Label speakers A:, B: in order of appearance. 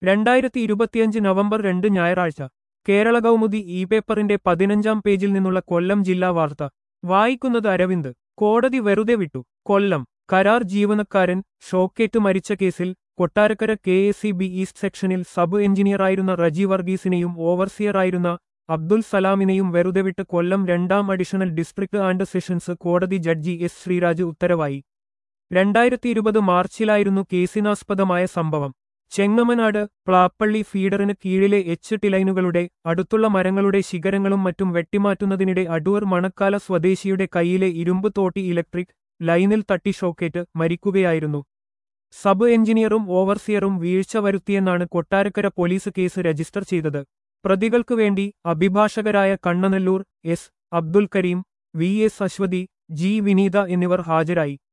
A: രണ്ടായിരത്തി ഇരുപത്തിയഞ്ച് നവംബർ രണ്ട് ഞായറാഴ്ച കേരള കൗമുദി ഇ പേപ്പറിന്റെ പതിനഞ്ചാം പേജിൽ നിന്നുള്ള കൊല്ലം ജില്ലാ വാർത്ത വായിക്കുന്നത് അരവിന്ദ് കോടതി വെറുതെ വിട്ടു കൊല്ലം കരാർ ജീവനക്കാരൻ ഷോക്കേറ്റ് മരിച്ച കേസിൽ Kottarakkara K S C B east സെക്ഷനിൽ സബ് എഞ്ചിനീയറായിരുന്ന റജി വർഗീസിനെയും ഓവർസിയറായിരുന്ന അബ്ദുൽ സലാമിനെയും വെറുതെ വിട്ട് കൊല്ലം രണ്ടാം അഡീഷണൽ ഡിസ്ട്രിക്ട് ആൻഡ് സെഷൻസ് കോടതി ജഡ്ജി എസ് ശ്രീരാജ് ഉത്തരവായി രണ്ടായിരത്തി ഇരുപത് മാർച്ചിലായിരുന്നു കേസിനാസ്പദമായ സംഭവം ചെങ്ങമനാട് പ്ലാപ്പള്ളി ഫീഡറിന് കീഴിലെ എച്ച് ടിലൈനുകളുടെ അടുത്തുള്ള മരങ്ങളുടെ ശിഖരങ്ങളും മറ്റും വെട്ടിമാറ്റുന്നതിനിടെ അടൂർ മണക്കാല സ്വദേശിയുടെ കൈയിലെ ഇരുമ്പ് തോട്ടി ഇലക്ട്രിക് ലൈനിൽ തട്ടി ഷോക്കേറ്റ് മരിക്കുകയായിരുന്നു സബ് എഞ്ചിനീയറും ഓവർസിയറും വീഴ്ച വരുത്തിയെന്നാണ് കൊട്ടാരക്കര പോലീസ് കേസ് രജിസ്റ്റർ ചെയ്തത് പ്രതികൾക്ക് വേണ്ടി അഭിഭാഷകരായ Kannanallur S Abdul Kareem V S Aswathi G Vineetha എന്നിവർ ഹാജരായി